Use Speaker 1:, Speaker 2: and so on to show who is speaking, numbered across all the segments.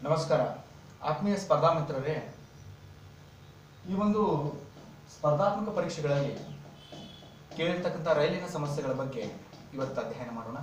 Speaker 1: ನಮಸ್ಕಾರ ಆತ್ಮೀಯ ಸ್ಪರ್ಧಾ ಮಿತ್ರರೇ ಈ ಒಂದು ಸ್ಪರ್ಧಾತ್ಮಕ ಪರೀಕ್ಷೆಗಳಲ್ಲಿ ಕೇಳಿರ್ತಕ್ಕಂಥ ರೈಲಿನ ಸಮಸ್ಯೆಗಳ ಬಗ್ಗೆ ಇವತ್ತು ಅಧ್ಯಯನ ಮಾಡೋಣ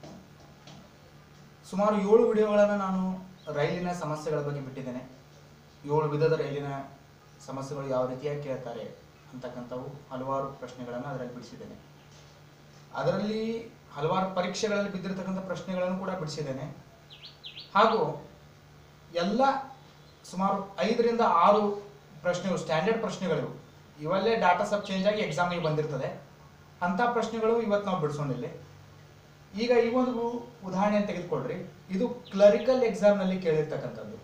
Speaker 1: ಸುಮಾರು ಏಳು ವಿಡಿಯೋಗಳನ್ನು ನಾನು ರೈಲಿನ ಸಮಸ್ಯೆಗಳ ಬಗ್ಗೆ ಬಿಟ್ಟಿದ್ದೇನೆ ಏಳು ವಿಧದ ರೈಲಿನ ಸಮಸ್ಯೆಗಳು ಯಾವ ರೀತಿಯಾಗಿ ಕೇಳ್ತಾರೆ ಅಂತಕ್ಕಂಥವು ಹಲವಾರು ಪ್ರಶ್ನೆಗಳನ್ನು ಅದರಲ್ಲಿ ಬಿಡಿಸಿದ್ದೇನೆ ಅದರಲ್ಲಿ ಹಲವಾರು ಪರೀಕ್ಷೆಗಳಲ್ಲಿ ಬಿದ್ದಿರತಕ್ಕಂಥ ಪ್ರಶ್ನೆಗಳನ್ನು ಕೂಡ ಬಿಡಿಸಿದ್ದೇನೆ ಹಾಗೂ ಎಲ್ಲ ಸುಮಾರು ಐದರಿಂದ ಆರು ಪ್ರಶ್ನೆಗಳು ಸ್ಟ್ಯಾಂಡರ್ಡ್ ಪ್ರಶ್ನೆಗಳು ಇವಲ್ಲೇ ಡಾಟಾ ಸಬ್ ಚೇಂಜ್ ಆಗಿ ಎಕ್ಸಾಮಿಗೆ ಬಂದಿರ್ತದೆ ಅಂಥ ಪ್ರಶ್ನೆಗಳು ಇವತ್ತು ನಾವು ಬಿಡಿಸೋಣಿಲ್ಲಿ ಈಗ ಈ ಒಂದು ಉದಾಹರಣೆ ತೆಗೆದುಕೊಳ್ರಿ ಇದು ಕ್ಲರಿಕಲ್ ಎಕ್ಸಾಮ್ನಲ್ಲಿ ಕೇಳಿರ್ತಕ್ಕಂಥದ್ದು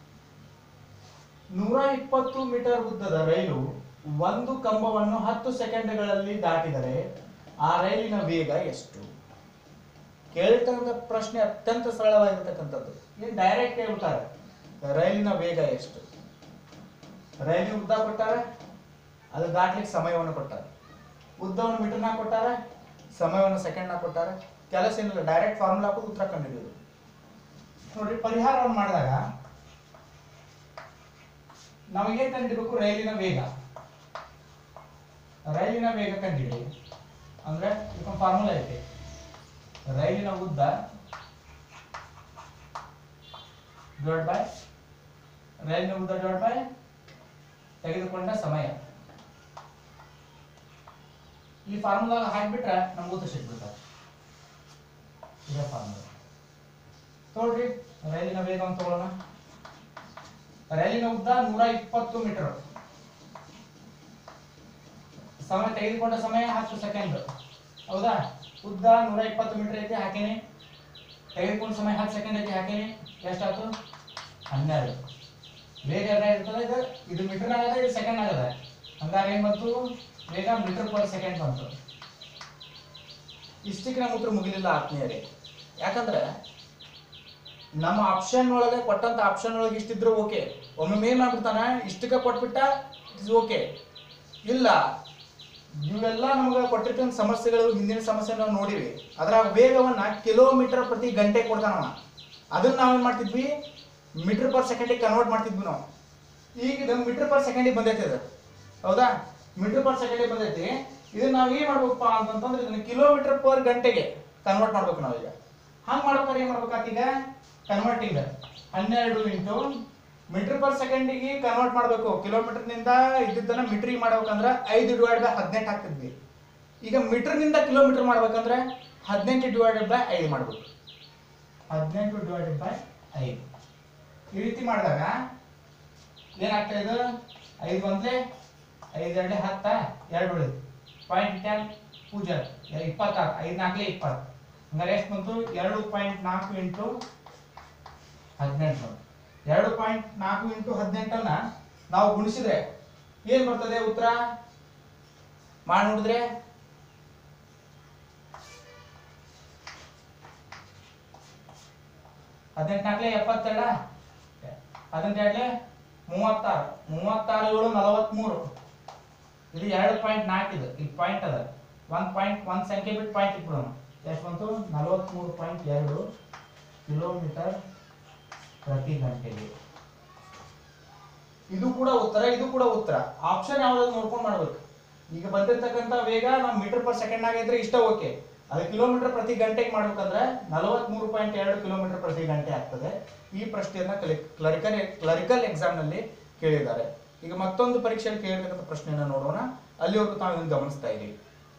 Speaker 1: ನೂರ ಇಪ್ಪತ್ತು ಮೀಟರ್ ಉದ್ದದ ರೈಲು ಒಂದು ಕಂಬವನ್ನು ಹತ್ತು ಸೆಕೆಂಡ್ಗಳಲ್ಲಿ ದಾಟಿದರೆ ಆ ರೈಲಿನ ವೇಗ ಎಷ್ಟು ಕೇಳಿರ್ತಕ್ಕಂಥ ಪ್ರಶ್ನೆ ಅತ್ಯಂತ ಸರಳವಾಗಿರ್ತಕ್ಕಂಥದ್ದು ಏನು ಡೈರೆಕ್ಟ್ ಹೇಳ್ತಾರೆ ರೈಲಿನ ವೇಗ ಎಷ್ಟು ರೈಲಿನ ಉದ್ದ ಕೊಟ್ಟಾರೆ ಅದು ದಾಟ್ಲಿಕ್ಕೆ ಸಮಯವನ್ನು ಕೊಟ್ಟಾರೆ ಉದ್ದವನ್ನು ಮೀಟರ್ನಾಗ ಕೊಟ್ಟಾರೆ ಸಮಯವನ್ನು ಸೆಕೆಂಡ್ನಾಗ ಕೊಟ್ಟಾರೆ ಕೆಲಸ ಏನಿಲ್ಲ ಡೈರೆಕ್ಟ್ ಫಾರ್ಮುಲಾ ಹಾಕೋದು ಉತ್ತರ ಕಂಡುಹಿಡಿಯೋದು ನೋಡ್ರಿ ಪರಿಹಾರವನ್ನು ಮಾಡಿದಾಗ ನಮಗೆ ಕಂಡಿರಬೇಕು ರೈಲಿನ ವೇಗ ರೈಲಿನ ವೇಗ ಕಂಡಿಡಿ ಅಂದ್ರೆ ಇದಕ್ಕೊಂದು ಫಾರ್ಮುಲಾ ಐತೆ ರೈಲಿನ ಉದ್ದ ಡಿವೈಡ್ ಬೈ ರೈಲಿನ ಉದ್ದ ಡಿವೈಡ್ ಬೈ ತೆಗೆದುಕೊಂಡ ಸಮಯ ಈ ಫಾರ್ಮುಲಾ ಹಾಕ್ಬಿಟ್ರೆ ನಮ್ಗೆ ಉತ್ತರ ಸಿಕ್ಬಿಡ್ತಾರೆ ಇದೇ ಫಾರ್ಮುಲಾ ತಗೊಳ್ರಿ ರೈಲಿನ ವೇಗವನ್ನು ತಗೊಳ್ಳೋಣ ರೈಲಿನ ಉದ್ದ ನೂರ ಇಪ್ಪತ್ತು ಮೀಟರ್ ಸಮಯ ತೆಗೆದುಕೊಂಡ ಸಮಯ ಹತ್ತು ಸೆಕೆಂಡ್ ಹೌದಾ ಉದ್ದ ನೂರ ಇಪ್ಪತ್ತು ಮೀಟರ್ ಐತಿ ಹಾಕೇನಿ ತೆಗೆದುಕೊಂಡ ಸಮಯ ಹತ್ತು ಸೆಕೆಂಡ್ ಐತಿ ಹಾಕೇನಿ ಎಷ್ಟಾಯ್ತು ಹನ್ನೆರಡು ವೇಗ ಎಲ್ಲ ಇರ್ತದೆ ಇದು ಇದು ಮೀಟರ್ ಆಗದ ಇದು ಸೆಕೆಂಡ್ ಆಗದ ಹಂಗಾರೆ ಏನ್ ಬಂತು ವೇಗ ಮೀಟರ್ ಪರ್ ಸೆಕೆಂಡ್ ಬಂತು ಇಷ್ಟಕ್ಕೆ ನಮ್ಮ ಉತ್ತರ ಮುಗಿಲಿಲ್ಲ ಆತ್ಮೀಯರೇ ಯಾಕಂದ್ರೆ ನಮ್ಮ ಆಪ್ಷನ್ ಒಳಗೆ ಕೊಟ್ಟಂತ ಆಪ್ಷನ್ ಒಳಗೆ ಇಷ್ಟಿದ್ರು ಓಕೆ ಒಮ್ಮೆ ಏನ್ ಮಾಡ್ಬಿಡ್ತಾನ ಇಷ್ಟಕ್ಕೆ ಕೊಟ್ಬಿಟ್ಟ ಇಸ್ ಓಕೆ ಇಲ್ಲ ಇವೆಲ್ಲ ನಮ್ಗೆ ಕೊಟ್ಟಿರ್ತಕ್ಕಂಥ ಸಮಸ್ಯೆಗಳು ಹಿಂದಿನ ಸಮಸ್ಯೆ ನಾವು ನೋಡಿವಿ ಅದರ ವೇಗವನ್ನ ಕಿಲೋಮೀಟರ್ ಪ್ರತಿ ಗಂಟೆ ಕೊಡ್ತಾನವ ಅದನ್ನ ನಾವೇನ್ ಮಾಡ್ತಿದ್ವಿ ಮೀಟರ್ ಪರ್ ಸೆಕೆಂಡಿಗೆ ಕನ್ವರ್ಟ್ ಮಾಡ್ತಿದ್ವಿ ನಾವು ಈಗ ಇದು ಮೀಟರ್ ಪರ್ ಸೆಕೆಂಡಿಗೆ ಬಂದೈತೆ ಇದು ಹೌದಾ ಮೀಟರ್ ಪರ್ ಸೆಕೆಂಡಿಗೆ ಬಂದೈತಿ ಇದನ್ನ ನಾವು ಏನ್ ಮಾಡ್ಬೇಕಪ್ಪ ಅಂತಂತಂದ್ರೆ ಇದನ್ನ ಕಿಲೋಮೀಟರ್ ಪರ್ ಗಂಟೆಗೆ ಕನ್ವರ್ಟ್ ಮಾಡ್ಬೇಕು ನಾವೀಗ ಹಂಗ್ ಮಾಡ್ಬೇಕಾದ್ರೆ ಏನ್ ಮಾಡ್ಬೇಕಾತೀಗ ಕನ್ವರ್ಟಿಂಗ್ ಹನ್ನೆರಡು ಇಂಟು ಮೀಟರ್ ಪರ್ ಸೆಕೆಂಡಿಗೆ ಕನ್ವರ್ಟ್ ಮಾಡಬೇಕು ಕಿಲೋಮೀಟರ್ನಿಂದ ಇದ್ದಿದ್ದನ್ನ ಮೀಟರ್ಗೆ ಮಾಡ್ಬೇಕಂದ್ರೆ ಐದು ಡಿವೈಡ್ ಬೈ ಹದಿನೆಂಟು ಹಾಕ್ತಿದ್ವಿ ಈಗ ಮೀಟರ್ನಿಂದ ಕಿಲೋಮೀಟರ್ ಮಾಡ್ಬೇಕಂದ್ರೆ ಹದಿನೆಂಟು ಡಿವೈಡೆಡ್ ಬೈ ಐದು ಮಾಡ್ಬೇಕು ಹದಿನೆಂಟು ಡಿವೈಡೆಡ್ ಬೈ ಐದು ಈ ರೀತಿ ಮಾಡಿದಾಗ ಏನಾಗ್ತಾ ಇದು ಐದು ಬಂದ್ರೆ ಐದು ಎರಡೇ ಹತ್ತ ಎರಡು ಉಳಿದು ಪಾಯಿಂಟ್ ಟೆನ್ ಪೂಜಾ ಇಪ್ಪತ್ತಾರು ಐದು ನಾಲ್ಕಲೇ ಇಪ್ಪತ್ತು ಹಂಗಾರೆ ಎಷ್ಟು ಬಂತು ಎರಡು ಪಾಯಿಂಟ್ ನಾಲ್ಕು ಇಂಟು ಹದಿನೆಂಟು ಎರಡು ಪಾಯಿಂಟ್ ನಾಲ್ಕು ಇಂಟು ಹದಿನೆಂಟನ್ನ ನಾವು ಗುಣಿಸಿದ್ರೆ ಏನ್ ಬರ್ತದೆ ಉತ್ತರ ಮಾಡಿ ನೋಡಿದ್ರೆ ಹದಿನೆಂಟು ನಾಲ್ಕಲೆ ಎಪ್ಪತ್ತೆರಡ ಹದಿನೆಂಟು ಮೂವತ್ತಾರು ಮೂವತ್ತಾರು ಏಳು ನಲವತ್ಮೂರು ಇದು ಎರಡು ಪಾಯಿಂಟ್ ನಾಲ್ಕು ಇದು ಇಲ್ಲಿ ಪಾಯಿಂಟ್ ಅದ ಒಂದ್ ಪಾಯಿಂಟ್ ಒಂದ್ ಸಂಖ್ಯೆ ಬಿಟ್ಟು ಪಾಯಿಂಟ್ ಇಟ್ಬಿಡೋಣ ಎಷ್ಟು ಬಂತು ನಲವತ್ಮೂರು ಪಾಯಿಂಟ್ ಎರಡು ಕಿಲೋಮೀಟರ್ ಪ್ರತಿ ಗಂಟೆಗೆ ಇದು ಕೂಡ ಉತ್ತರ ಇದು ಕೂಡ ಉತ್ತರ ಆಪ್ಷನ್ ಯಾವ್ದಾದ್ರು ನೋಡ್ಕೊಂಡು ಮಾಡ್ಬೇಕು ಈಗ ಬಂದಿರ್ತಕ್ಕಂಥ ವೇಗ ನಾವು ಮೀಟರ್ ಪರ್ ಸೆಕೆಂಡ್ ಆಗಿದ್ರೆ ಇಷ್ಟ ಓಕೆ ಅದು ಕಿಲೋಮೀಟರ್ ಪ್ರತಿ ಗಂಟೆಗೆ ಮಾಡ್ಬೇಕಂದ್ರೆ ನಲವತ್ಮೂರು ಪಾಯಿಂಟ್ ಎರಡು ಕಿಲೋಮೀಟರ್ ಪ್ರತಿ ಗಂಟೆ ಆಗ್ತದೆ ಈ ಪ್ರಶ್ನೆಯನ್ನ ಕ್ಲರಿಕಲ್ ಕ್ಲರಿಕಲ್ ಎಕ್ಸಾಮ್ ನಲ್ಲಿ ಕೇಳಿದ್ದಾರೆ ಈಗ ಮತ್ತೊಂದು ಪರೀಕ್ಷೆಯಲ್ಲಿ ಕೇಳಿರ್ತಕ್ಕಂಥ ಪ್ರಶ್ನೆಯನ್ನ ನೋಡೋಣ ಅಲ್ಲಿವರೆಗೂ ತಾವು ಇದನ್ನ ಗಮನಿಸ್ತಾ ಇದ್ದೀವಿ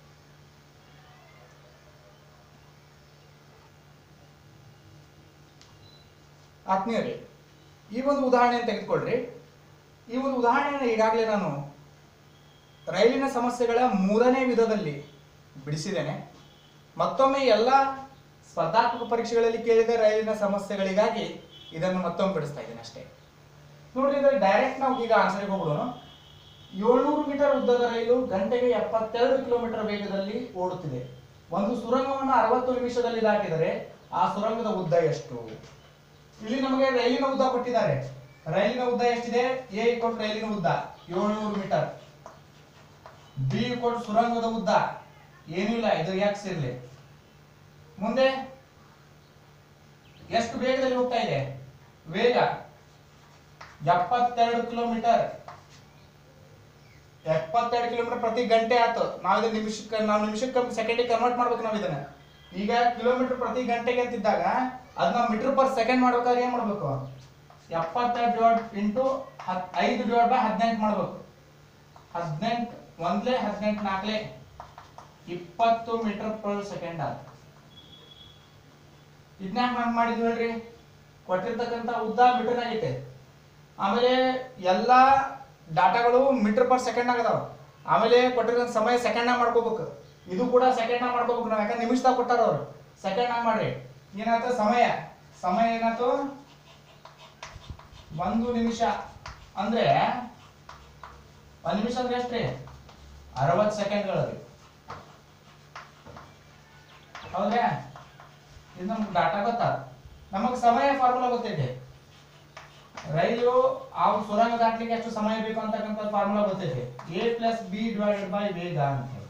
Speaker 1: ಆತ್ಮೀಯರೇ ಈ ಒಂದು ಉದಾಹರಣೆಯನ್ನು ತೆಗೆದುಕೊಳ್ಳ್ರಿ ಈ ಒಂದು ಉದಾಹರಣೆಯನ್ನು ಈಗಾಗಲೇ ನಾನು ರೈಲಿನ ಸಮಸ್ಯೆಗಳ ಮೂರನೇ ವಿಧದಲ್ಲಿ ಬಿಡಿಸಿದ್ದೇನೆ ಮತ್ತೊಮ್ಮೆ ಎಲ್ಲ ಸ್ಪರ್ಧಾತ್ಮಕ ಪರೀಕ್ಷೆಗಳಲ್ಲಿ ಕೇಳಿದ ರೈಲಿನ ಸಮಸ್ಯೆಗಳಿಗಾಗಿ ಇದನ್ನು ಮತ್ತೊಮ್ಮೆ ಬಿಡಿಸ್ತಾ ಇದ್ದೇನೆ ಅಷ್ಟೇ ನೋಡ್ರಿ ಇದ್ರೆ ಡೈರೆಕ್ಟ್ ನಾವು ಈಗ ಆನ್ಸರ್ಗೆ ಹೋಗೋಣ ಏಳ್ನೂರು ಮೀಟರ್ ಉದ್ದದ ರೈಲು ಗಂಟೆಗೆ ಎಪ್ಪತ್ತೆರಡು ಕಿಲೋಮೀಟರ್ ವೇಗದಲ್ಲಿ ಓಡುತ್ತಿದೆ ಒಂದು ಸುರಂಗವನ್ನು ಅರವತ್ತು ನಿಮಿಷದಲ್ಲಿ ದಾಟಿದರೆ ಆ ಸುರಂಗದ ಉದ್ದ ಎಷ್ಟು ಇಲ್ಲಿ ನಮಗೆ ರೈಲಿನ ಉದ್ದ ಕೊಟ್ಟಿದ್ದಾರೆ ರೈಲಿನ ಉದ್ದ ಎಷ್ಟಿದೆ ಎ ಕೊಟ್ಟು ರೈಲಿನ ಉದ್ದ ಏಳ್ನೂರು ಮೀಟರ್ ಬಿ ಕೊಟ್ಟು ಸುರಂಗದ ಉದ್ದ ಏನಿಲ್ಲ ಇದು ಎಕ್ಸ್ ಇರಲಿ ಮುಂದೆ ಎಷ್ಟು ವೇಗದಲ್ಲಿ ಹೋಗ್ತಾ ಇದೆ ವೇಗ ಎಪ್ಪತ್ತೆರಡು ಕಿಲೋಮೀಟರ್ ಎಪ್ಪತ್ತೆರಡು ಕಿಲೋಮೀಟರ್ ಪ್ರತಿ ಗಂಟೆ ಆಯ್ತು ನಾವು ಇದನ್ನ ನಿಮಿಷಕ್ಕೆ ನಾವು ನಿಮಿಷಕ್ಕೆ ಸೆಕೆಂಡಿಗೆ ಕನ್ವರ್ಟ್ ಮಾಡ್ಬೇಕು ನಾವು ಇದನ್ನ ಈಗ ಕಿಲೋಮೀಟರ್ ಪ್ರತಿ ಗಂಟೆಗೆ ಅಂತಿದ್ದಾಗ ಅದನ್ನ ಮೀಟರ್ ಪರ್ ಸೆಕೆಂಡ್ ಮಾಡ್ಬೇಕಾದ್ರೆ ಏನ್ ಮಾಡ್ಬೇಕು ಎಪ್ಪತ್ತೆರಡು ಡಿವೈಡ್ ಇಂಟು ಹತ್ ಐದು ಡಿವೈಡ್ ಬೈ ಹದಿನೆಂಟು ಮಾಡ್ಬೇಕು ಹದಿನೆಂಟು ಒಂದ್ಲೆ ಹದಿನೆಂಟು ನಾಲ್ಕಲೆ ಇಪ್ಪತ್ತು ಮೀಟರ್ ಪರ್ ಸೆಕೆಂಡ್ ಆಯ್ತು ಇದನ್ನ ಹಂಗ್ ಮಾಡಿದ್ವಿ ಹೇಳ್ರಿ ಕೊಟ್ಟಿರ್ತಕ್ಕಂಥ ಉದ್ದ ಮೀಟರ್ ಆಗೈತೆ ಆಮೇಲೆ ಎಲ್ಲಾ ಡಾಟಾಗಳು ಮೀಟರ್ ಪರ್ ಸೆಕೆಂಡ್ ಆಗದಾವ ಆಮೇಲೆ ಕೊಟ್ಟಿರೋ ಸಮಯ ಸೆಕೆಂಡ್ ಮಾಡ್ಕೋಬೇಕು ಇದು ಕೂಡ ಸೆಕೆಂಡ್ ಮಾಡ್ಕೋಬೇಕು ನಾವು ಯಾಕಂದ್ರೆ ನಿಮಿಷದಾಗ ಕೊಟ್ಟಾರ ಅವ್ರು ಸೆಕೆಂಡ್ ಮಾಡ್ರಿ ಏನಾಯ್ತು ಸಮಯ ಸಮಯ ಏನಾಯ್ತು ಒಂದು ನಿಮಿಷ ಅಂದ್ರೆ ಒಂದ್ ನಿಮಿಷ ಅಂದ್ರೆ ಎಷ್ಟ್ರಿ ಅರವತ್ತು ಸೆಕೆಂಡ್ಗಳು ರೀ ಹೌದ್ರಾ ಇದು ನಮ್ಗೆ ಡಾಟಾ ಗೊತ್ತಾ ನಮಗೆ ಸಮಯ ಫಾರ್ಮುಲಾ ಗೊತ್ತೈತೆ ರೈಲು ಆ ಸುರಂಗ ದಾಟ್ಲಿಕ್ಕೆ ಎಷ್ಟು ಸಮಯ ಬೇಕು ಅಂತಕ್ಕಂಥ ಫಾರ್ಮುಲಾ ಗೊತ್ತೈತೆ A plus B divided by ವೇಗ ಅಂತ ಹೇಳಿ.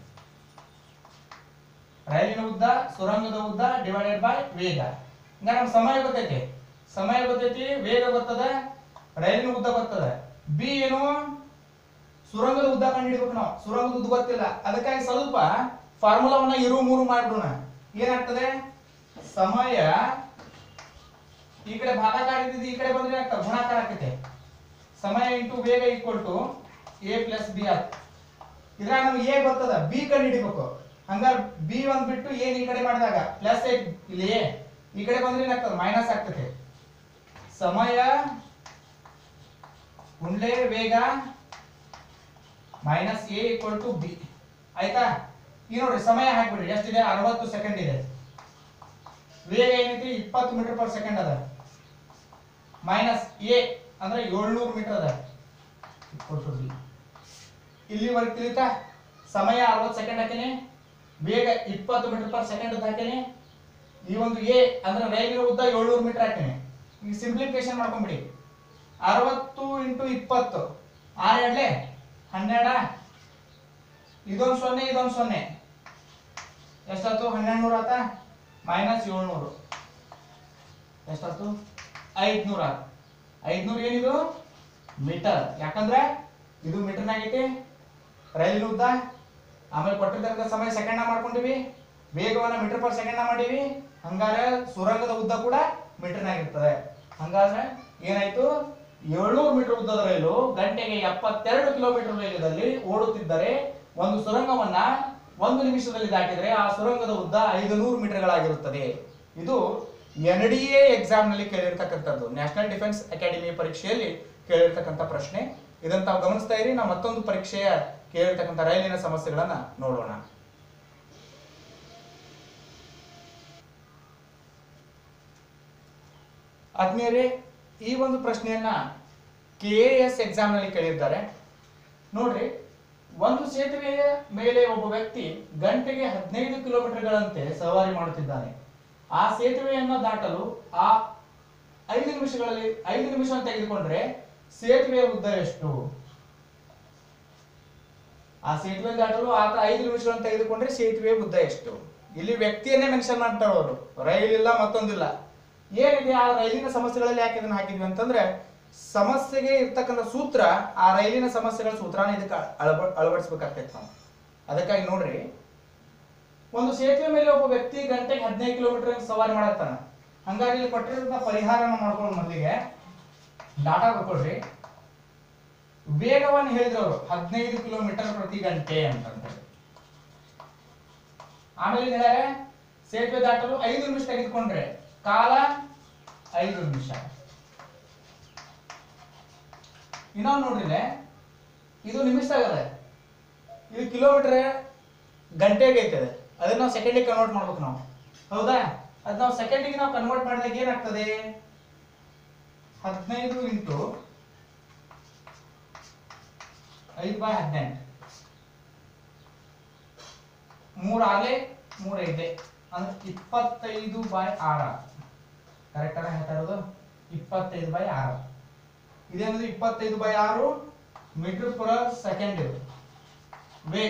Speaker 1: ರೈಲಿನ ಉದ್ದ ಸುರಂಗದ ಉದ್ದ ಡಿವೈಡೆಡ್ ಬೈ ವೇಗ ಈಗ ನಮ್ಗೆ ಸಮಯ ಗೊತ್ತೈತೆ ಸಮಯ ಗೊತ್ತೈತಿ ವೇಗ ಗೊತ್ತದ ರೈಲಿನ ಉದ್ದ ಗೊತ್ತದ ಬಿ ಏನು ಸುರಂಗದ ಉದ್ದ ಕಂಡು ಹಿಡಿಬೇಕು ನಾವು ಸುರಂಗದ ಉದ್ದ ಗೊತ್ತಿಲ್ಲ ಅದಕ್ಕಾಗಿ ಸ್ವಲ್ಪ ಫಾರ್ಮುಲಾವನ್ನ ಇರು ಮೂರು ಮಾಡ್ಬಿಡೋಣ ಏನಾಗ್ತದೆ ಸಮಯ ಈ ಕಡೆ ಭಾಗಾಕಾರ ಇದ್ದಿದ್ದು ಈ ಕಡೆ ಬಂದ್ರೆ ಆಗ್ತದೆ ಗುಣಾಕಾರ ಆಗ್ತೈತೆ ಸಮಯ ಇಂಟು ವೇಗ equal to A plus B ಆತ್ ಇದ್ರಾಗ ನಮ್ಗೆ ಎ ಬರ್ತದ ಬಿ ಕಂಡು ಹಿಡಿಬೇಕು ಹಂಗಾರೆ ಬಿ ಒಂದ್ ಬಿಟ್ಟು ಏನ್ ಈ ಕಡೆ ಮಾಡಿದಾಗ ಪ್ಲಸ್ ಇಲ್ಲಿ ಎ ಈ ಕಡೆ ಬಂದ್ರೆ ಏನಾಗ್ತದೆ ಮೈನಸ್ ಆಗ್ತದೆ ಸಮಯ ಉಂಡ್ಲೆ ವೇಗ minus A equal to B ಆಯ್ತಾ ಈ ನೋಡ್ರಿ ಸಮಯ ಹಾಕ್ಬಿಡ್ರಿ ಎಷ್ಟಿದೆ ಅರವತ್ತು ಸೆಕೆಂಡ್ ಇದೆ ವೇಗ ಏನೈತಿ ಇಪ್ಪತ್ತು ಮೀಟರ್ ಪರ್ ಸೆಕೆಂಡ್ ಅದ ಮೈನಸ್ ಎ ಅಂದ್ರೆ ಏಳ್ನೂರು ಮೀಟರ್ ಅದ ಕೊಟ್ಟಿರ್ಲಿ ಇಲ್ಲಿವರೆಗೆ ತಿಳಿತಾ ಸಮಯ ಅರವತ್ತು ಸೆಕೆಂಡ್ ಹಾಕೇನೆ ವೇಗ ಇಪ್ಪತ್ತು ಮೀಟರ್ ಪರ್ ಸೆಕೆಂಡ್ ಅಂತ ಹಾಕೇನೆ ಈ ಒಂದು ಎ ಅಂದ್ರೆ ರೈಲಿನ ಉದ್ದ ಏಳ್ನೂರು ಮೀಟರ್ ಹಾಕೇನೆ ಈಗ ಸಿಂಪ್ಲಿಫಿಕೇಶನ್ ಮಾಡ್ಕೊಂಬಿಡಿ ಅರವತ್ತು ಇಂಟು ಇಪ್ಪತ್ತು ಆರು ಎರಡ್ಲೆ ಹನ್ನೆರಡ ಇದೊಂದು ಸೊನ್ನೆ ಇದೊಂದು ಸೊನ್ನೆ ಎಷ್ಟಾಯ್ತು ಹನ್ನೆರಡು ನೂರ ಆತ ಮೈನಸ್ ಏಳ್ನೂರು ಎಷ್ಟಾಯ್ತು ಐದ್ನೂರ ಐದ್ನೂರು ಏನಿದು ಮೀಟರ್ ಯಾಕಂದ್ರೆ ಇದು ಮೀಟರ್ನಾಗೈತಿ ರೈಲಿನ ಉದ್ದ ಆಮೇಲೆ ಕೊಟ್ಟಿರ್ತಕ್ಕಂಥ ಸಮಯ ಸೆಕೆಂಡ್ ಮಾಡ್ಕೊಂಡಿವಿ ವೇಗವನ್ನ ಮೀಟರ್ ಪರ್ ಸೆಕೆಂಡ್ ಮಾಡೀವಿ ಹಂಗಾರೆ ಸುರಂಗದ ಉದ್ದ ಕೂಡ ಮೀಟರ್ನಾಗಿರ್ತದೆ ಹಂಗಾದ್ರೆ ಏನಾಯ್ತು ಏಳ್ನೂರು ಮೀಟರ್ ಉದ್ದದ ರೈಲು ಗಂಟೆಗೆ ಎಪ್ಪತ್ತೆರಡು ಕಿಲೋಮೀಟರ್ ವೇಗದಲ್ಲಿ ಓಡುತ್ತಿದ್ದರೆ ಒಂದು ಸುರಂಗವನ್ನ ಒಂದು ನಿಮಿಷದಲ್ಲಿ ದಾಟಿದರೆ ಆ ಸುರಂಗದ ಉದ್ದ ಐದು ನೂರು ಮೀಟರ್ಗಳಾಗಿರುತ್ತದೆ ಇದು ಎನ್ ಡಿ ಎ ಎಕ್ಸಾಮ್ ನಲ್ಲಿ ಕೇಳಿರ್ತಕ್ಕಂಥದ್ದು ನ್ಯಾಷನಲ್ ಡಿಫೆನ್ಸ್ ಅಕಾಡೆಮಿ ಪರೀಕ್ಷೆಯಲ್ಲಿ ಕೇಳಿರ್ತಕ್ಕಂಥ ಪ್ರಶ್ನೆ ಇದನ್ನ ತಾವು ಗಮನಿಸ್ತಾ ಇರಿ ನಾವು ಮತ್ತೊಂದು ಪರೀಕ್ಷೆಯ ಕೇಳಿರ್ತಕ್ಕಂಥ ರೈಲಿನ ಸಮಸ್ಯೆಗಳನ್ನ ನೋಡೋಣ ಆದ್ಮೇಲೆ ಈ ಒಂದು ಪ್ರಶ್ನೆಯನ್ನ ಕೆ ಎ ಎಸ್ ಎಕ್ಸಾಮ್ ನಲ್ಲಿ ಕೇಳಿದ್ದಾರೆ ನೋಡ್ರಿ ಒಂದು ಸೇತುವೆಯ ಮೇಲೆ ಒಬ್ಬ ವ್ಯಕ್ತಿ ಗಂಟೆಗೆ ಹದಿನೈದು ಕಿಲೋಮೀಟರ್ಗಳಂತೆ ಸವಾರಿ ಮಾಡುತ್ತಿದ್ದಾನೆ ಆ ಸೇತುವೆಯನ್ನು ದಾಟಲು ಆ ಐದು ನಿಮಿಷಗಳಲ್ಲಿ ಐದು ನಿಮಿಷ ತೆಗೆದುಕೊಂಡ್ರೆ ಸೇತುವೆಯ ಉದ್ದ ಎಷ್ಟು ಆ ಸೇತುವೆ ದಾಟಲು ಆತ ಐದು ನಿಮಿಷಗಳನ್ನು ತೆಗೆದುಕೊಂಡ್ರೆ ಸೇತುವೆ ಉದ್ದ ಎಷ್ಟು ಇಲ್ಲಿ ವ್ಯಕ್ತಿಯನ್ನೇ ಮೆನ್ಷನ್ ಮಾಡ್ತಾರೆ ಅವರು ರೈಲಿಲ್ಲ ಮತ್ತೊಂದಿಲ್ಲ ಏನಿದೆ ಆ ರೈಲಿನ ಸಮಸ್ಯೆಗಳಲ್ಲಿ ಯಾಕೆ ಇದನ್ನ ಹಾಕಿದ್ವಿ ಅಂತಂದ್ರೆ ಸಮಸ್ಯೆಗೆ ಇರ್ತಕ್ಕಂಥ ಸೂತ್ರ ಆ ರೈಲಿನ ಸಮಸ್ಯೆಗಳ ಸೂತ್ರನ ಇದಕ್ಕೆ ಅಳವ ಅಳವಡಿಸ್ಬೇಕಾಗ್ತೈತೆ ನಾವು ಅದಕ್ಕಾಗಿ ನೋಡ್ರಿ ಒಂದು ಸೇತುವೆ ಮೇಲೆ ಒಬ್ಬ ವ್ಯಕ್ತಿ ಗಂಟೆಗೆ ಹದಿನೈದು ಕಿಲೋಮೀಟರ್ ಸವಾರಿ ಮಾಡತ್ತಾನ ಹಂಗಾಗಿ ಇಲ್ಲಿ ಕೊಟ್ಟಿರೋಂಥ ಪರಿಹಾರನ ಮಾಡ್ಕೊಂಡು ಮೊದಲಿಗೆ ಡಾಟಾ ಬರ್ಕೊಳ್ರಿ ವೇಗವನ್ನು ಹೇಳಿದ್ರು ಅವರು ಹದಿನೈದು ಕಿಲೋಮೀಟರ್ ಪ್ರತಿ ಗಂಟೆ ಅಂತಂದ್ರೆ ಆಮೇಲೆ ಏನ್ ಹೇಳ್ಯಾರೆ ಸೇತುವೆ ದಾಟಲು ಐದು ನಿಮಿಷ ತೆಗೆದುಕೊಂಡ್ರೆ ಕಾಲ ಐದು ನಿಮಿಷ ಇನ್ನೊಂದು ನೋಡ್ರಿ ಇಲ್ಲೇ, ಇದು ನಿಮಿಷದಾಗದ ಇದು ಕಿಲೋಮೀಟರ್ ಗಂಟೆಗೆ ಐತದೆ ಅದನ್ನ ನಾವು ಸೆಕೆಂಡಿಗೆ ಕನ್ವರ್ಟ್ ಮಾಡ್ಬೇಕು ನಾವು ಹೌದಾ ಅದ್ ನಾವು ಸೆಕೆಂಡಿಗೆ ನಾವು ಕನ್ವರ್ಟ್ ಮಾಡಿದಾಗ ಏನಾಗ್ತದೆ ಹದಿನೈದು ಇಂಟು ಐದು ಬೈ ಹದಿನೆಂಟು ಮೂರ್ ಆರ್ಲೆ ಮೂರ್ ಐದೆ ಅಂದ್ರೆ ಇಪ್ಪತ್ತೈದು ಬೈ ಆರ ಕರೆಕ್ಟ್ ಆಗಿ ಹೇಳ್ತಾ ಇರೋದು ಇಪ್ಪತ್ತೈದು ಬೈ ಆರು ಇದೇನದು ಇಪ್ಪತ್ತೈದು ಬೈ ಆರು ಮೀಟರ್ ಪರ್ ಸೆಕೆಂಡ್ ಇದು ವೇಗ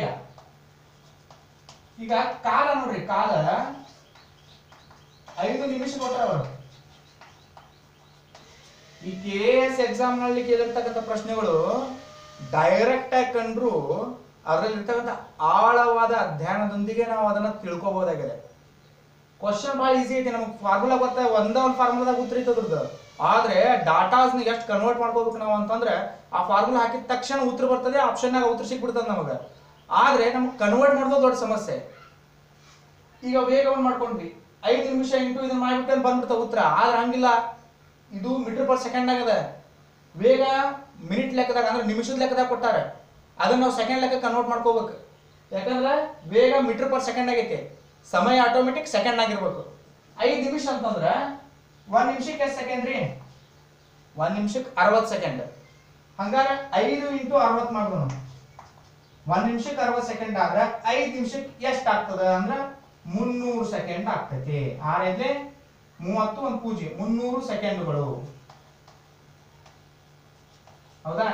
Speaker 1: ಈಗ ಕಾಲ ನೋಡ್ರಿ ಕಾಲ ಐದು ನಿಮಿಷ ಕೊಟ್ಟಾರ ಅವರು ಈ ಕೆ ಎಸ್ ಎಕ್ಸಾಮ್ ನಲ್ಲಿ ಕೇಳಿರ್ತಕ್ಕಂಥ ಪ್ರಶ್ನೆಗಳು ಡೈರೆಕ್ಟ್ ಆಗಿ ಕಂಡ್ರು ಅದರಲ್ಲಿರ್ತಕ್ಕಂಥ ಆಳವಾದ ಅಧ್ಯಯನದೊಂದಿಗೆ ನಾವು ಅದನ್ನ ತಿಳ್ಕೊಬಹುದಾಗಿದೆ ಕ್ವಶನ್ ಭಾಳ ಈಸಿ ಐತಿ ನಮಗೆ ಫಾರ್ಮುಲಾ ಗೊತ್ತ ಒಂದೇ ಒಂದು ಫಾರ್ಮುಲಾದಾಗ ಉತ್ತರ ಐತೆ ಅದ್ರದ್ದು ಆದ್ರೆ ಡಾಟಾಸ್ನ ಎಷ್ಟು ಕನ್ವರ್ಟ್ ಮಾಡ್ಕೋಬೇಕು ನಾವು ಅಂತಂದ್ರೆ ಆ ಫಾರ್ಮುಲಾ ಹಾಕಿದ ತಕ್ಷಣ ಉತ್ತರ ಬರ್ತದೆ ಆಪ್ಷನ್ನಾಗ ಉತ್ತರ ಸಿಕ್ಬಿಡ್ತದೆ ನಮಗೆ ಆದ್ರೆ ನಮ್ಗೆ ಕನ್ವರ್ಟ್ ಮಾಡೋದು ದೊಡ್ಡ ಸಮಸ್ಯೆ ಈಗ ವೇಗವನ್ನು ಮಾಡ್ಕೊಂಡ್ವಿ ಐದು ನಿಮಿಷ ಇಂಟು ಇದನ್ನ ಮಾಡ್ಬಿಟ್ಟು ಬಂದ್ಬಿಡ್ತಾವ ಉತ್ತರ ಆದ್ರೆ ಹಂಗಿಲ್ಲ ಇದು ಮೀಟರ್ ಪರ್ ಸೆಕೆಂಡ್ ಆಗದ ವೇಗ ಮಿನಿಟ್ ಲೆಕ್ಕದಾಗ ಅಂದ್ರೆ ನಿಮಿಷದ ಲೆಕ್ಕದಾಗ ಕೊಟ್ಟಾರ ಅದನ್ನ ನಾವು ಸೆಕೆಂಡ್ ಲೆಕ್ಕ ಕನ್ವರ್ಟ್ ಮಾಡ್ಕೋಬೇಕು ಯಾಕಂದ್ರೆ ವೇಗ ಮೀಟರ್ ಪರ್ ಸೆಕೆಂಡ್ ಆಗೈತಿ ಸಮಯ ಆಟೋಮೆಟಿಕ್ ಸೆಕೆಂಡ್ ಆಗಿರ್ಬೇಕು ಐದು ನಿಮಿಷ ಅಂತಂದ್ರೆ ಒಂದ್ ನಿಮಿಷಕ್ಕೆ ಎಷ್ಟು ಸೆಕೆಂಡ್ ರೀ ಒಂದ್ ನಿಮಿಷಕ್ಕೆ ಅರವತ್ತು ಸೆಕೆಂಡ್ ಹಂಗಾರೆ ಐದು ಇಂಟು ಅರವತ್ತು ಮಾಡೋಣ ಒಂದ್ ನಿಮಿಷಕ್ಕೆ ಅರವತ್ತು ಸೆಕೆಂಡ್ ಆದ್ರೆ ಐದ್ ನಿಮಿಷಕ್ಕೆ ಎಷ್ಟು ಆಗ್ತದ ಅಂದ್ರ ಮುನ್ನೂರು ಸೆಕೆಂಡ್ ಆಗ್ತೈತಿ ಆರೈದ್ಲೆ ಮೂವತ್ತು ಒಂದು ಪೂಜೆ ಮುನ್ನೂರು ಸೆಕೆಂಡ್ಗಳು ಹೌದಾ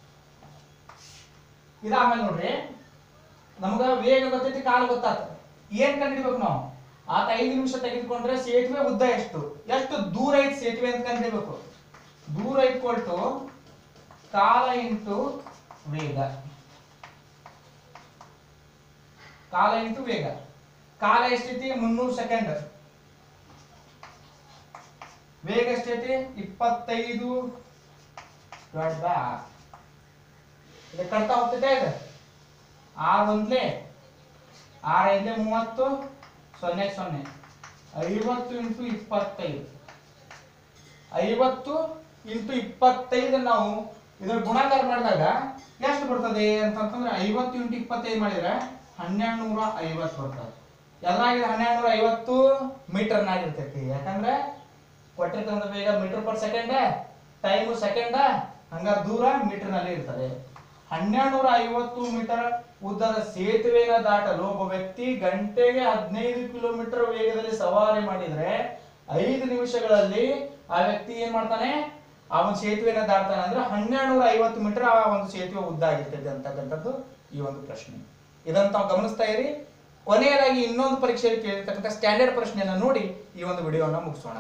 Speaker 1: ಇದಾದ್ಮೇಲೆ ನೋಡ್ರಿ ನಮಗ ವೇಗ ಗೊತ್ತೈತಿ ಕಾಲ ಗೊತ್ತಾತ ಏನ್ ಕಂಡಿಡ್ಬೇಕು ನಾವು ಆತ ಐದು ನಿಮಿಷ ತೆಗೆದುಕೊಂಡ್ರೆ ಸೇತುವೆ ಉದ್ದ ಎಷ್ಟು ಎಷ್ಟು ದೂರ ಐತಿ ಸೇತುವೆ ಅಂತ ಕಂಡಿಡ್ಬೇಕು ದೂರ ಇಟ್ಕೊಳ್ತು ಕಾಲ ಇಂಟು ವೇಗ ಕಾಲ ಇಂಟು ವೇಗ ಕಾಲ ಎಷ್ಟೈತಿ ಮುನ್ನೂರು ಸೆಕೆಂಡ್ ವೇಗ ಎಷ್ಟೈತಿ ಇಪ್ಪತ್ತೈದು ಡಿವೈಡ್ ಬೈ ಆರ್ ಇದು ಕಟ್ತಾ ಹೋಗ್ತೈತೆ ಇದು ಆರ್ ಒಂದ್ಲೆ ಆರ್ ಐದ್ಲೆ ಮೂವತ್ತು ಸೊನ್ನೆ ಸೊನ್ನೆ ಐವತ್ತು ಇಂಟು ಇಪ್ಪತ್ತೈದು ಐವತ್ತು ಇಂಟು ಇಪ್ಪತ್ತೈದು ನಾವು ಇದ್ರ ಗುಣಾಕಾರ ಮಾಡಿದಾಗ ಎಷ್ಟು ಬರ್ತದೆ ಅಂತಂತಂದ್ರೆ ಐವತ್ತು ಇಂಟು ಇಪ್ಪತ್ತೈದು ಮಾಡಿದ್ರೆ ಹನ್ನೆರಡು ನೂರ ಐವತ್ತು ಬರ್ತದೆ ಎಲ್ಲಾಗಿದೆ ಹನ್ನೆರಡು ನೂರ ಐವತ್ತು ಮೀಟರ್ನಾಗ ಇರ್ತೈತಿ ಯಾಕಂದ್ರೆ ಕೊಟ್ಟಿರ್ತಕ್ಕಂಥ ವೇಗ meter per second time second ಹಂಗಾರೆ ದೂರ ಮೀಟರ್ ನಲ್ಲಿ ಇರ್ತದೆ ಹನ್ನೆರಡು ನೂರ ಐವತ್ತು ಮೀಟರ್ ಉದ್ದದ ಸೇತುವೆನ ದಾಟಲು ಒಬ್ಬ ವ್ಯಕ್ತಿ ಗಂಟೆಗೆ ಹದಿನೈದು ಕಿಲೋಮೀಟರ್ ವೇಗದಲ್ಲಿ ಸವಾರಿ ಮಾಡಿದ್ರೆ ಐದು ನಿಮಿಷಗಳಲ್ಲಿ ಆ ವ್ಯಕ್ತಿ ಏನ್ ಮಾಡ್ತಾನೆ ಆ ಒಂದು ಸೇತುವೆನ ದಾಟ್ತಾನೆ ಅಂದ್ರೆ ಹನ್ನೆರಡು ನೂರ ಐವತ್ತು ಮೀಟರ್ ಆ ಒಂದು ಸೇತುವೆ ಉದ್ದ ಆಗಿರ್ತೈತೆ ಅಂತಕ್ಕಂಥದ್ದು ಈ ಒಂದು ಪ್ರಶ್ನೆ ಇದನ್ನ ತಾವು ಗಮನಿಸ್ತಾ ಇರಿ ಕೊನೆಯದಾಗಿ ಇನ್ನೊಂದು ಪರೀಕ್ಷೆಯಲ್ಲಿ ಕೇಳಿರ್ತಕ್ಕಂಥ ಸ್ಟ್ಯಾಂಡರ್ಡ್ ಪ್ರಶ್ನೆಯನ್ನ ನೋಡಿ ಈ ಒಂದು ವಿಡಿಯೋನ ಮುಗಿಸೋಣ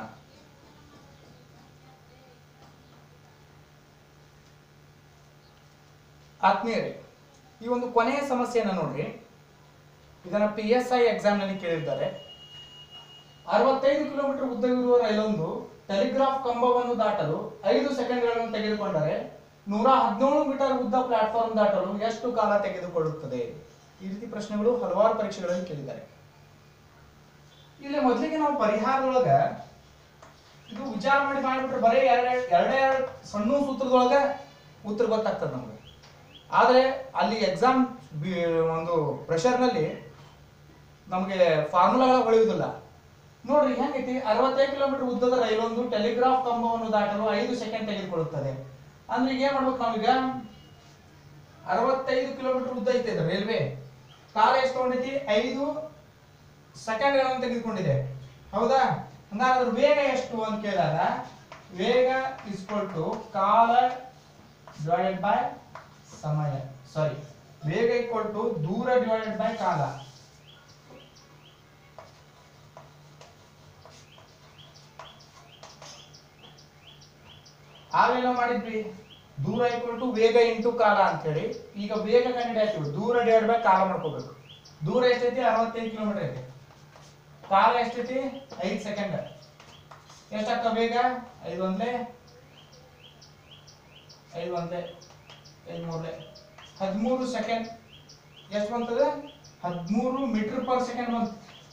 Speaker 1: ಆತ್ಮೀಯರೇ ಈ ಒಂದು ಕೊನೆಯ ಸಮಸ್ಯೆಯನ್ನ ನೋಡ್ರಿ ಇದನ್ನ ಪಿ ಎಸ್ ಐ ಎಕ್ಸಾಮ್ ನಲ್ಲಿ ಕೇಳಿದ್ದಾರೆ ಅರವತ್ತೈದು ಕಿಲೋಮೀಟರ್ ಉದ್ದವಿರುವ ರೈಲೊಂದು ಟೆಲಿಗ್ರಾಫ್ ಕಂಬವನ್ನು ದಾಟಲು ಐದು ಸೆಕೆಂಡ್ಗಳನ್ನು ತೆಗೆದುಕೊಂಡರೆ ನೂರ ಹದಿನೇಳು ಮೀಟರ್ ಉದ್ದ ಪ್ಲಾಟ್ಫಾರ್ಮ್ ದಾಟಲು ಎಷ್ಟು ಕಾಲ ತೆಗೆದುಕೊಳ್ಳುತ್ತದೆ ಈ ರೀತಿ ಪ್ರಶ್ನೆಗಳು ಹಲವಾರು ಪರೀಕ್ಷೆಗಳಲ್ಲಿ ಕೇಳಿದ್ದಾರೆ ಇಲ್ಲಿ ಮೊದಲಿಗೆ ನಾವು ಪರಿಹಾರದೊಳಗ ಇದು ವಿಚಾರ ಮಾಡಿ ಮಾಡಿಬಿಟ್ರೆ ಬರೀ ಎರಡ್ ಎರಡೇ ಎರಡು ಸಣ್ಣ ಸೂತ್ರದೊಳಗ ಉತ್ತರ ಗೊತ್ತಾಗ್ತದೆ ನಮ್ಗೆ ಆದರೆ ಅಲ್ಲಿ ಎಕ್ಸಾಮ್ ಒಂದು ಪ್ರೆಷರ್ನಲ್ಲಿ ನಮಗೆ ಫಾರ್ಮುಲಾಗಳ ಹೊಳೆಯುವುದಿಲ್ಲ ನೋಡ್ರಿ ಹೆಂಗೈತಿ ಅರವತ್ತೈದು ಕಿಲೋಮೀಟರ್ ಉದ್ದದ ರೈಲೊಂದು ಟೆಲಿಗ್ರಾಫ್ ಕಂಬವನ್ನು ದಾಟಲು ಐದು ಸೆಕೆಂಡ್ ತೆಗೆದುಕೊಳ್ಳುತ್ತದೆ ಅಂದ್ರೆ ಈಗ ಏನ್ ಮಾಡ್ಬೇಕು ನಾವೀಗ ಅರವತ್ತೈದು ಕಿಲೋಮೀಟರ್ ಉದ್ದ ಐತೆ ಇದು ರೈಲ್ವೆ ಕಾಲ ಎಷ್ಟು ತಗೊಂಡೈತಿ ಐದು ಸೆಕೆಂಡ್ಗಳನ್ನು ತೆಗೆದುಕೊಂಡಿದೆ ಹೌದಾ ಹಂಗಾದ್ರೆ ಅದ್ರ ವೇಗ ಎಷ್ಟು ಅಂತ ಕೇಳಿದಾಗ ವೇಗ ಇಸ್ಕೊಲ್ ಟು ಕಾಲ ಡಿವೈಡೆಡ್ ಬೈ ಸಮಯ ಸಾರಿ ವೇಗ ಇಕ್ವಲ್ ಟು ದೂರ ಡಿವೈಡೆಡ್ ಬೈ ಕಾಲ ಆವೇನೋ ಮಾಡಿದ್ವಿ ದೂರ ಇಕ್ವಲ್ ಟು ವೇಗ ಇಂಟು ಕಾಲ ಅಂತ ಹೇಳಿ ಈಗ ವೇಗ ಕಂಡಿಡಿಯಾಯ್ತು ದೂರ ಡಿವೈಡ್ ಬೈ ಕಾಲ ಮಾಡ್ಕೋಬೇಕು ದೂರ ಎಷ್ಟೈತಿ ಅರವತ್ತೈದು ಕಿಲೋಮೀಟರ್ ಐತಿ ಕಾಲ ಎಷ್ಟೈತಿ ಐದು ಸೆಕೆಂಡ್ ಎಷ್ಟಾಗ್ತವ ವೇಗ ಐದು ಒಂದ್ಲೆ ಐದು ಒಂದ್ಲೆ ಐದು ಮೂರ್ಲೆ ಹದಿಮೂರು ಸೆಕೆಂಡ್ ಎಷ್ಟು ಬಂತದ ಹದಿಮೂರು ಮೀಟರ್ ಪರ್ ಸೆಕೆಂಡ್ ಬಂತು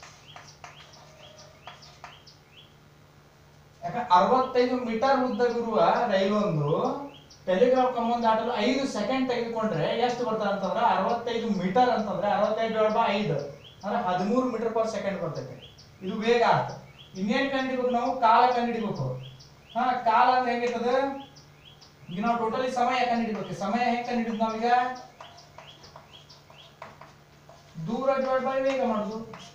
Speaker 1: ಯಾಕಂದ್ರೆ ಅರವತ್ತೈದು ಮೀಟರ್ ಉದ್ದವಿರುವ ರೈಲೊಂದು ಟೆಲಿಗ್ರಾಫ್ ಕಂಬನ್ ದಾಟಲು ಐದು ಸೆಕೆಂಡ್ ತೆಗೆದುಕೊಂಡ್ರೆ ಎಷ್ಟು ಬರ್ತದೆ ಅಂತಂದ್ರೆ ಅರವತ್ತೈದು ಮೀಟರ್ ಅಂತಂದ್ರೆ ಅರವತ್ತೈದು ಡಿವೈಡ್ ಬೈ ಐದು ಅಂದ್ರೆ ಹದಿಮೂರು ಮೀಟರ್ ಪರ್ ಸೆಕೆಂಡ್ ಬರ್ತೈತೆ ಇದು ವೇಗ ಆತ ಇನ್ನೇನ್ ಕಂಡಿಡ್ಬೇಕು ನಾವು ಕಾಲ ಕಂಡಿಡಿಬೇಕು ಹಾ ಕಾಲ ಅಂದ್ರೆ ಹೆಂಗಿರ್ತದ ಈಗ ನಾವು ಟೋಟಲಿ ಸಮಯ ಕಂಡಿಡಿಬೇಕು ಸಮಯ ಹೆಂಗ್ ಕಂಡಿಡಿದ್ ನಾವೀಗ ದೂರ ಡಿವೈಡ್ ಬೈ ವೇಗ ಮಾಡುದು